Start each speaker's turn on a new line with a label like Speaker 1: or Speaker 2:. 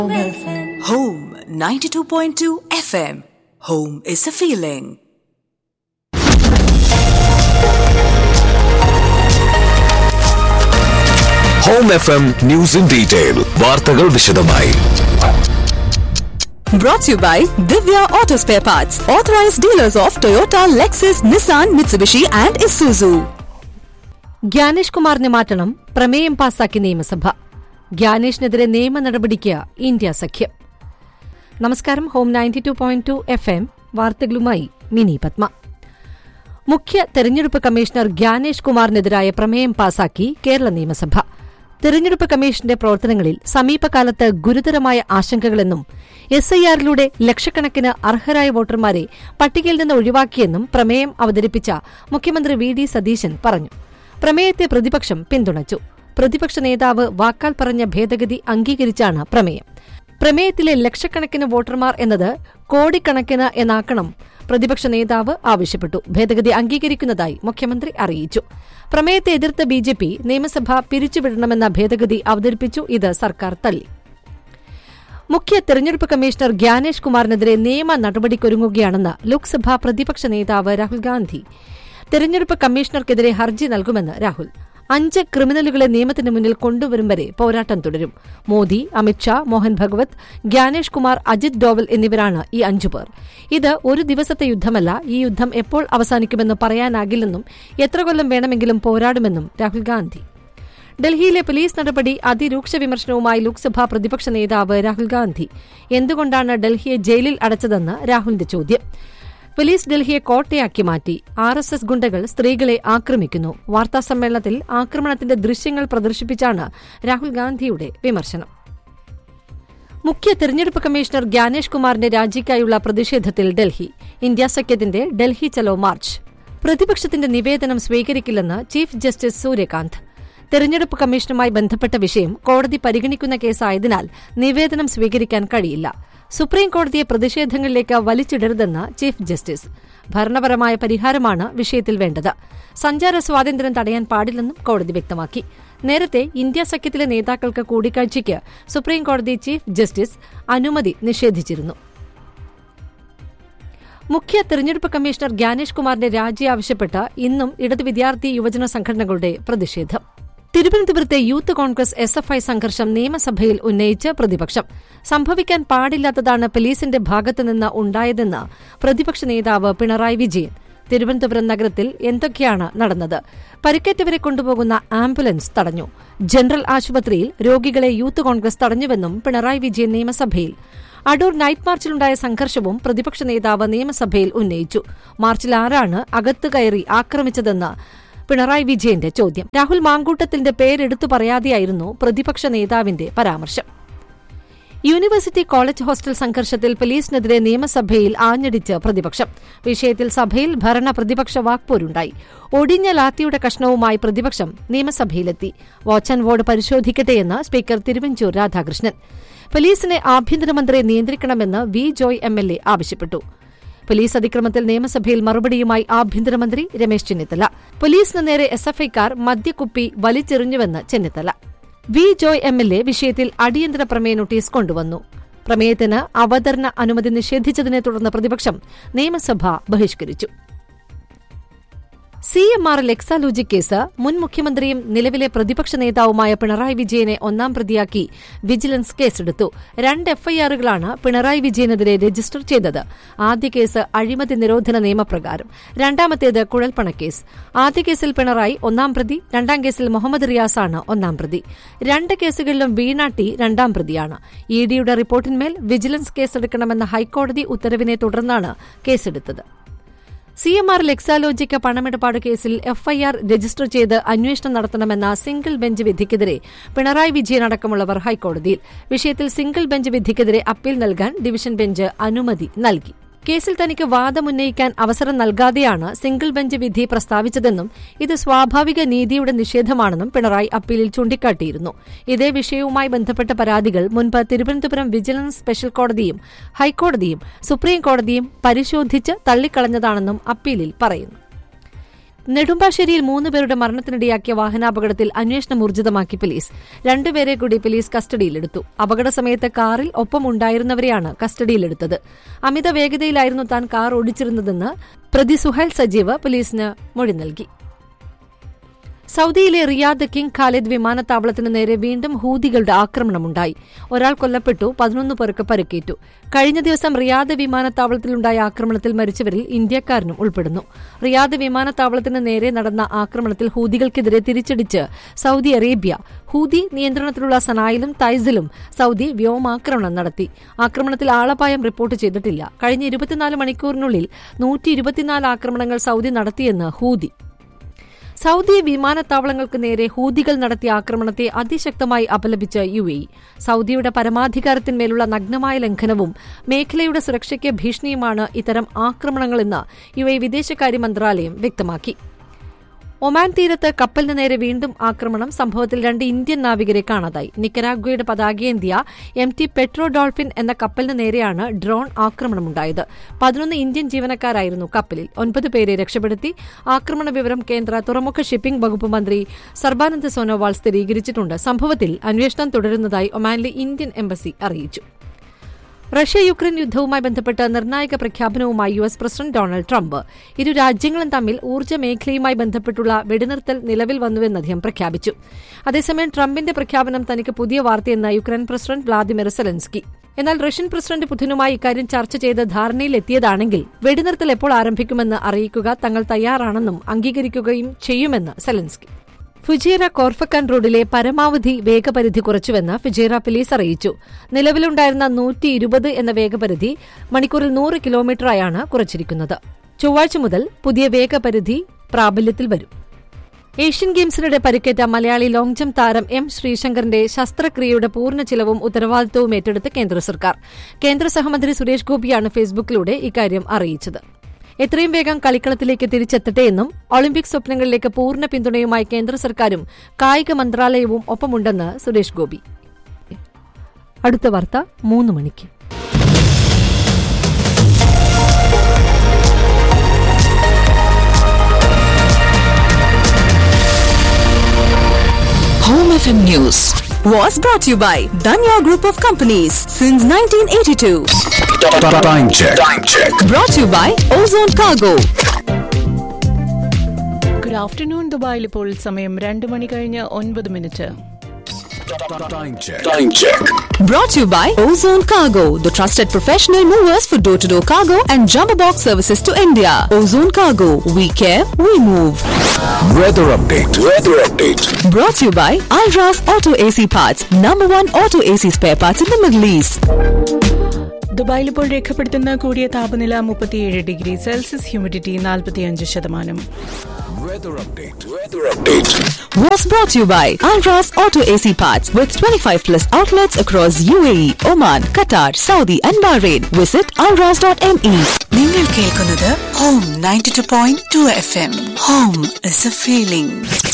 Speaker 1: Home 92.2 FM. Home is a feeling.
Speaker 2: Home F M news in detail വാർത്തകൾ വിശദമായി
Speaker 1: Brought to you by Divya Auto Spare Parts, authorized dealers of Toyota, Lexus, Nissan, Mitsubishi, and Isuzu.
Speaker 3: Gyanesh കുമാറിനെ മാറ്റണം പ്രമേയം പാസാക്കി നിയമസഭ ഗ്യാനേഷിനെതിരെ നിയമ നടപടിക്ക് India സഖ്യം നമസ്കാരം home ninety two point two FM എം വാർത്തകളുമായി മിനി പത്മ മുഖ്യ തെരഞ്ഞെടുപ്പ് കമ്മീഷണർ ഗ്യാനേഷ് കുമാറിനെതിരായ പ്രമേയം പാസാക്കി കേരള നിയമസഭ തെരഞ്ഞെടുപ്പ് കമ്മീഷന്റെ പ്രവർത്തനങ്ങളിൽ സമീപകാലത്ത് ഗുരുതരമായ ആശങ്കകളെന്നും എസ് ഐ ആറിലൂടെ ലക്ഷക്കണക്കിന് അർഹരായ വോട്ടർമാരെ പട്ടികയിൽ നിന്ന് ഒഴിവാക്കിയെന്നും പ്രമേയം അവതരിപ്പിച്ച മുഖ്യമന്ത്രി വി ഡി സതീശൻ പറഞ്ഞു പ്രമേയത്തെ പ്രതിപക്ഷം പിന്തുണച്ചു പ്രതിപക്ഷ നേതാവ് വാക്കാൽ പറഞ്ഞ ഭേദഗതി അംഗീകരിച്ചാണ് പ്രമേയം പ്രമേയത്തിലെ ലക്ഷക്കണക്കിന് വോട്ടർമാർ എന്നത് കോടിക്കണക്കിന് എന്നാക്കണം പ്രതിപക്ഷ നേതാവ് ആവശ്യപ്പെട്ടു ഭേദഗതി അംഗീകരിക്കുന്നതായി മുഖ്യമന്ത്രി അറിയിച്ചു പ്രമേയത്തെ എതിർത്ത ബി ജെ പി നിയമസഭ പിരിച്ചുവിടണമെന്ന ഭേദഗതി അവതരിപ്പിച്ചു ഇത് സർക്കാർ തള്ളി മുഖ്യ തെരഞ്ഞെടുപ്പ് കമ്മീഷണർ ഗ്യാനേഷ് കുമാറിനെതിരെ നിയമ നടപടിക്കൊരുങ്ങുകയാണെന്ന് ലോക്സഭാ പ്രതിപക്ഷ നേതാവ് രാഹുൽ ഗാന്ധി തെരഞ്ഞെടുപ്പ് കമ്മീഷണർക്കെതിരെ ഹർജി നൽകുമെന്ന് രാഹുൽ അഞ്ച് ക്രിമിനലുകളെ നിയമത്തിന് മുന്നിൽ കൊണ്ടുവരും വരെ പോരാട്ടം തുടരും മോദി അമിത്ഷാ മോഹൻ ഭഗവത് ഗ്യാനേഷ് കുമാർ അജിത് ഡോവൽ എന്നിവരാണ് ഈ അഞ്ചുപേർ ഇത് ഒരു ദിവസത്തെ യുദ്ധമല്ല ഈ യുദ്ധം എപ്പോൾ അവസാനിക്കുമെന്ന് പറയാനാകില്ലെന്നും എത്ര കൊല്ലം വേണമെങ്കിലും പോരാടുമെന്നും രാഹുൽ ഗാന്ധി ഡൽഹിയിലെ പോലീസ് നടപടി അതിരൂക്ഷ വിമർശനവുമായി ലോക്സഭാ പ്രതിപക്ഷ നേതാവ് രാഹുൽ ഗാന്ധി എന്തുകൊണ്ടാണ് ഡൽഹിയെ ജയിലിൽ അടച്ചതെന്ന് രാഹുലിന്റെ ചോദ്യം പോലീസ് ഡൽഹിയെ കോട്ടയാക്കി മാറ്റി ആർ എസ് എസ് ഗുണ്ടകൾ സ്ത്രീകളെ ആക്രമിക്കുന്നു വാർത്താസമ്മേളനത്തിൽ ആക്രമണത്തിന്റെ ദൃശ്യങ്ങൾ പ്രദർശിപ്പിച്ചാണ് രാഹുൽ ഗാന്ധിയുടെ വിമർശനം മുഖ്യ തെരഞ്ഞെടുപ്പ് കമ്മീഷണർ ഗ്യാനേഷ് കുമാറിന്റെ രാജിക്കായുള്ള പ്രതിഷേധത്തിൽ ഡൽഹി ഇന്ത്യ സഖ്യത്തിന്റെ ഡൽഹി ചലോ മാർച്ച് പ്രതിപക്ഷത്തിന്റെ നിവേദനം സ്വീകരിക്കില്ലെന്ന് ചീഫ് ജസ്റ്റിസ് സൂര്യകാന്ത് തെരഞ്ഞെടുപ്പ് കമ്മീഷനുമായി ബന്ധപ്പെട്ട വിഷയം കോടതി പരിഗണിക്കുന്ന കേസായതിനാൽ നിവേദനം സ്വീകരിക്കാൻ കഴിയില്ല സുപ്രീം കോടതിയെ പ്രതിഷേധങ്ങളിലേക്ക് വലിച്ചിടരുതെന്ന് ചീഫ് ജസ്റ്റിസ് ഭരണപരമായ പരിഹാരമാണ് വിഷയത്തിൽ വേണ്ടത് സഞ്ചാര സ്വാതന്ത്ര്യം തടയാൻ പാടില്ലെന്നും കോടതി വ്യക്തമാക്കി നേരത്തെ ഇന്ത്യ സഖ്യത്തിലെ നേതാക്കൾക്ക് കൂടിക്കാഴ്ചയ്ക്ക് സുപ്രീം കോടതി ചീഫ് ജസ്റ്റിസ് അനുമതി നിഷേധിച്ചിരുന്നു മുഖ്യ തെരഞ്ഞെടുപ്പ് കമ്മീഷണർ ഗ്യാനേഷ് കുമാറിന്റെ രാജി ആവശ്യപ്പെട്ട് ഇന്നും ഇടത് വിദ്യാർത്ഥി യുവജന സംഘടനകളുടെ പ്രതിഷേധം തിരുവനന്തപുരത്തെ youth congress S F I സംഘർഷം നിയമസഭയിൽ ഉന്നയിച്ച് പ്രതിപക്ഷം സംഭവിക്കാൻ പാടില്ലാത്തതാണ് പോലീസിന്റെ ഭാഗത്തുനിന്ന് ഉണ്ടായതെന്ന് പ്രതിപക്ഷ നേതാവ് പിണറായി വിജയൻ തിരുവനന്തപുരം നഗരത്തിൽ എന്തൊക്കെയാണ് നടന്നത് പരിക്കേറ്റവരെ കൊണ്ടുപോകുന്ന ആംബുലൻസ് തടഞ്ഞു ജനറൽ ആശുപത്രിയിൽ രോഗികളെ യൂത്ത് കോൺഗ്രസ് തടഞ്ഞുവെന്നും പിണറായി വിജയൻ നിയമസഭയിൽ അടൂർ നൈറ്റ് മാർച്ചിലുണ്ടായ സംഘർഷവും പ്രതിപക്ഷ നേതാവ് നിയമസഭയിൽ ഉന്നയിച്ചു മാർച്ചിൽ ആരാണ് അകത്ത് കയറി ആക്രമിച്ചതെന്ന് പിണറായി വിജയന്റെ ചോദ്യം രാഹുൽ മാങ്കൂട്ടത്തിന്റെ പേരെടുത്തു പറയാതെയായിരുന്നു പ്രതിപക്ഷ നേതാവിന്റെ പരാമർശം യൂണിവേഴ്സിറ്റി കോളേജ് ഹോസ്റ്റൽ സംഘർഷത്തിൽ പോലീസിനെതിരെ നിയമസഭയിൽ ആഞ്ഞടിച്ച് പ്രതിപക്ഷം വിഷയത്തിൽ സഭയിൽ ഭരണ പ്രതിപക്ഷ വാക്പോരുണ്ടായി ഒടിഞ്ഞ ലാത്തിയുടെ കഷ്ണവുമായി പ്രതിപക്ഷം നിയമസഭയിലെത്തി വാച്ച് ആൻഡ് വാർഡ് പരിശോധിക്കട്ടെയെന്ന് സ്പീക്കർ തിരുവഞ്ചൂർ രാധാകൃഷ്ണൻ പോലീസിനെ ആഭ്യന്തരമന്ത്രിയെ നിയന്ത്രിക്കണമെന്ന് V Joy M L A ആവശ്യപ്പെട്ടു പോലീസ് അതിക്രമത്തിൽ നിയമസഭയിൽ മറുപടിയുമായി ആഭ്യന്തരമന്ത്രി രമേശ് ചെന്നിത്തല പോലീസിന് നേരെ എസ്എഫ്ഐക്കാർ മദ്യക്കുപ്പി വലിച്ചെറിഞ്ഞുവെന്ന് Chennithala V Joy M L A വിഷയത്തിൽ അടിയന്തര പ്രമേയ നോട്ടീസ് കൊണ്ടുവന്നു പ്രമേയത്തിന് അവതരണ അനുമതി നിഷേധിച്ചതിനെ തുടർന്ന് പ്രതിപക്ഷം നിയമസഭ ബഹിഷ്കരിച്ചു C M R Exalogic case മുൻ മുഖ്യമന്ത്രിയും നിലവിലെ പ്രതിപക്ഷ നേതാവുമായ പിണറായി വിജയനെ ഒന്നാം പ്രതിയാക്കി വിജിലൻസ് കേസെടുത്തു രണ്ട് എഫ്ഐആറുകളാണ് പിണറായി വിജയനെതിരെ രജിസ്റ്റർ ചെയ്തത് ആദ്യ കേസ് അഴിമതി നിരോധന നിയമപ്രകാരം രണ്ടാമത്തേത് കുഴൽപ്പണക്കേസ് ആദ്യ കേസിൽ പിണറായി ഒന്നാം പ്രതി രണ്ടാം കേസിൽ മുഹമ്മദ് റിയാസാണ് ഒന്നാം പ്രതി രണ്ട് കേസുകളിലും വീണാട്ടി രണ്ടാം പ്രതിയാണ് ഇ ഡിയുടെ റിപ്പോർട്ടിന്മേൽ വിജിലൻസ് കേസെടുക്കണമെന്ന ഹൈക്കോടതി ഉത്തരവിനെ തുടർന്നാണ് കേസെടുത്തത് സി എം ആർ ലെക്സാലോജിക്ക് പണമിടപാട് കേസിൽ എഫ്ഐആർ രജിസ്റ്റർ ചെയ്ത് അന്വേഷണം നടത്തണമെന്ന സിംഗിൾ ബെഞ്ച് വിധിക്കെതിരെ പിണറായി വിജയൻ അടക്കമുള്ളവർ ഹൈക്കോടതിയിൽ വിഷയത്തിൽ സിംഗിൾ ബെഞ്ച് വിധിക്കെതിരെ അപ്പീൽ നൽകാൻ ഡിവിഷൻ ബെഞ്ച് അനുമതി നൽകി കേസിൽ തനിക്ക് വാദമുന്നയിക്കാൻ അവസരം നൽകാതെയാണ് സിംഗിൾ ബെഞ്ച് വിധി പ്രസ്താവിച്ചതെന്നും ഇത് സ്വാഭാവിക നീതിയുടെ നിഷേധമാണെന്നും പിണറായി അപ്പീലിൽ ചൂണ്ടിക്കാട്ടിയിരുന്നു ഇതേ വിഷയവുമായി ബന്ധപ്പെട്ട പരാതികൾ മുൻപ് തിരുവനന്തപുരം വിജിലൻസ് സ്പെഷ്യൽ കോടതിയും ഹൈക്കോടതിയും സുപ്രീം കോടതിയും പരിശോധിച്ച് തള്ളിക്കളഞ്ഞതാണെന്നും അപ്പീലിൽ പറയുന്നു നെടുമ്പാശ്ശേരിയിൽ മൂന്ന് പേരുടെ മരണത്തിനിടയാക്കിയ വാഹനാപകടത്തിൽ അന്വേഷണം ഊർജിതമാക്കി പോലീസ് രണ്ടുപേരെ കൂടി പോലീസ് കസ്റ്റഡിയിലെടുത്തു അപകട സമയത്ത് കാറിൽ ഒപ്പമുണ്ടായിരുന്നവരെയാണ് കസ്റ്റഡിയിലെടുത്തത് അമിത വേഗതയിലായിരുന്നു താൻ കാർ ഓടിച്ചിരുന്നതെന്ന് പ്രതി സുഹൈൽ സജീവ് പോലീസിന് മൊഴി നൽകി സൌദിയിലെ റിയാദ് കിങ് ഖാലിദ് വിമാനത്താവളത്തിന് നേരെ വീണ്ടും ഹൂതികളുടെ ആക്രമണമുണ്ടായി ഒരാൾ കൊല്ലപ്പെട്ടു പതിനൊന്ന് പേർക്ക് പരിക്കേറ്റു കഴിഞ്ഞ ദിവസം റിയാദ് വിമാനത്താവളത്തിലുണ്ടായ ആക്രമണത്തിൽ മരിച്ചവരിൽ ഇന്ത്യക്കാരനും ഉൾപ്പെടുന്നു റിയാദ് വിമാനത്താവളത്തിന് നേരെ നടന്ന ആക്രമണത്തിൽ ഹൂതികൾക്കെതിരെ തിരിച്ചടിച്ച് സൌദി അറേബ്യ ഹൂതി നിയന്ത്രണത്തിലുള്ള സനായിലും തൈസിലും സൌദി വ്യോമാക്രമണം നടത്തി ആക്രമണത്തിൽ ആളപായം റിപ്പോർട്ട് ചെയ്തിട്ടില്ല കഴിഞ്ഞ ഇരുപത്തിനാല് മണിക്കൂറിനുള്ളിൽ നൂറ്റി ഇരുപത്തിനാല് ആക്രമണങ്ങൾ സൌദി നടത്തിയെന്ന് ഹൂതി സൌദി വിമാനത്താവളങ്ങൾക്ക് നേരെ ഹൂതികൾ നടത്തിയ ആക്രമണത്തെ അതിശക്തമായി അപലപിച്ച് യു എ സൌദിയുടെ പരമാധികാരത്തിന്മേലുള്ള നഗ്നമായ ലംഘനവും മേഖലയുടെ സുരക്ഷയ്ക്ക് ഭീഷണിയുമാണ് ഇത്തരം ആക്രമണങ്ങളെന്ന് യു എ വിദേശകാര്യ മന്ത്രാലയം വ്യക്തമാക്കി ഒമാൻ തീരത്ത് കപ്പലിന് നേരെ വീണ്ടും ആക്രമണം സംഭവത്തിൽ രണ്ട് ഇന്ത്യൻ നാവികരെ കാണാതായി നിക്കരാഗ്വയുടെ പതാകയേന്ത്യ എം ടി പെട്രോ ഡോൾഫിൻ എന്ന കപ്പലിന് നേരെയാണ് ഡ്രോൺ ആക്രമണമുണ്ടായത് പതിനൊന്ന് ഇന്ത്യൻ ജീവനക്കാരായിരുന്നു കപ്പലിൽ ഒൻപത് പേരെ രക്ഷപ്പെടുത്തി ആക്രമണ വിവരം കേന്ദ്ര തുറമുഖ ഷിപ്പിംഗ് വകുപ്പ് മന്ത്രി സർബാനന്ദ് സോനോവാൾ സ്ഥിരീകരിച്ചിട്ടുണ്ട് സംഭവത്തിൽ അന്വേഷണം തുടരുന്നതായി ഒമാനിലെ ഇന്ത്യൻ എംബസി അറിയിച്ചു റഷ്യ യുക്രൈൻ യുദ്ധവുമായി ബന്ധപ്പെട്ട് നിർണായക പ്രഖ്യാപനവുമായി U S president Donald Trump ഇരു രാജ്യങ്ങളും തമ്മിൽ ഊർജ്ജ മേഖലയുമായി ബന്ധപ്പെട്ടുള്ള വെടിനിർത്തൽ നിലവിൽ വന്നുവെന്ന് അദ്ദേഹം പ്രഖ്യാപിച്ചു അതേസമയം ട്രംപിന്റെ പ്രഖ്യാപനം തനിക്ക് പുതിയ വാർത്തയെന്ന് യുക്രൈൻ പ്രസിഡന്റ് വ്ളാദിമിർ സെലൻസ്കി എന്നാൽ റഷ്യൻ പ്രസിഡന്റ് പുടിനുമായി ഇക്കാര്യം ചർച്ച ചെയ്ത് ധാരണയിലെത്തിയതാണെങ്കിൽ വെടിനിർത്തൽ എപ്പോൾ ആരംഭിക്കുമെന്ന് അറിയിക്കുക തങ്ങൾ തയ്യാറാണെന്നും അംഗീകരിക്കുകയും ചെയ്യുമെന്ന് സെലൻസ്കി ഫുജേറ കോർഫക്കാൻ റോഡിലെ പരമാവധി വേഗപരിധി കുറച്ചുവെന്ന് ഫുജേറ പോലീസ് അറിയിച്ചു നിലവിലുണ്ടായിരുന്ന നൂറ്റി ഇരുപത് എന്ന വേഗപരിധി മണിക്കൂറിൽ നൂറ് കിലോമീറ്ററായാണ് കുറച്ചിരിക്കുന്നത് ചൊവ്വാഴ്ച മുതൽ പുതിയ വേഗപരിധി പ്രാബല്യത്തിൽ വരും ഏഷ്യൻ ഗെയിംസിനിടെ പരിക്കേറ്റ മലയാളി ലോങ് ജംപ് താരം എം ശ്രീശങ്കറിന്റെ ശസ്ത്രക്രിയയുടെ പൂർണ്ണ ചിലവും ഉത്തരവാദിത്തവും ഏറ്റെടുത്ത് കേന്ദ്ര സർക്കാർ കേന്ദ്ര സഹമന്ത്രി സുരേഷ് ഗോപിയാണ് ഫേസ്ബുക്കിലൂടെ ഇക്കാര്യം അറിയിച്ചത് എത്രയും വേഗം കളിക്കളത്തിലേക്ക് തിരിച്ചെത്തട്ടെ എന്നും ഒളിമ്പിക് സ്വപ്നങ്ങളിലേക്ക് പൂർണ്ണ പിന്തുണയുമായി കേന്ദ്ര സർക്കാരും കായിക മന്ത്രാലയവും ഒപ്പമുണ്ടെന്ന് സുരേഷ് ഗോപി അടുത്ത വാർത്ത മൂന്ന് മണിക്ക്
Speaker 1: Home FM News was brought to you by Danya Group of Companies since 1982.
Speaker 2: Time check. Time check.
Speaker 1: Brought to you by Ozone Cargo.
Speaker 4: Good afternoon ദുബായിൽ ഇപ്പോൾ സമയം രണ്ട് മണി കഴിഞ്ഞ് ഒൻപത് minute
Speaker 2: Time check. Time check.
Speaker 1: Brought to you by Ozone Cargo, the trusted professional movers for door to door cargo and jumbo box services to India. Ozone Cargo, we care, we move.
Speaker 2: Weather update. Weather update.
Speaker 1: Brought to you by Alras Auto AC Parts, number one auto AC spare parts in the Middle East.
Speaker 4: ദുബായിൽ ഇപ്പോൾ രേഖപ്പെടുത്തുന്ന കൂടിയ താപനില മുപ്പത്തിയേഴ് degree Celsius humidity നാൽപ്പത്തിയഞ്ച് ശതമാനം
Speaker 2: Weather update. Weather update.
Speaker 1: Was brought to you by Alras Auto AC Parts with 25 plus outlets across UAE, Oman, Qatar, Saudi and Bahrain. Visit alras.me.
Speaker 5: നിങ്ങൾ കേൾക്കുന്നത് home ninety two point two FM home is a എ feeling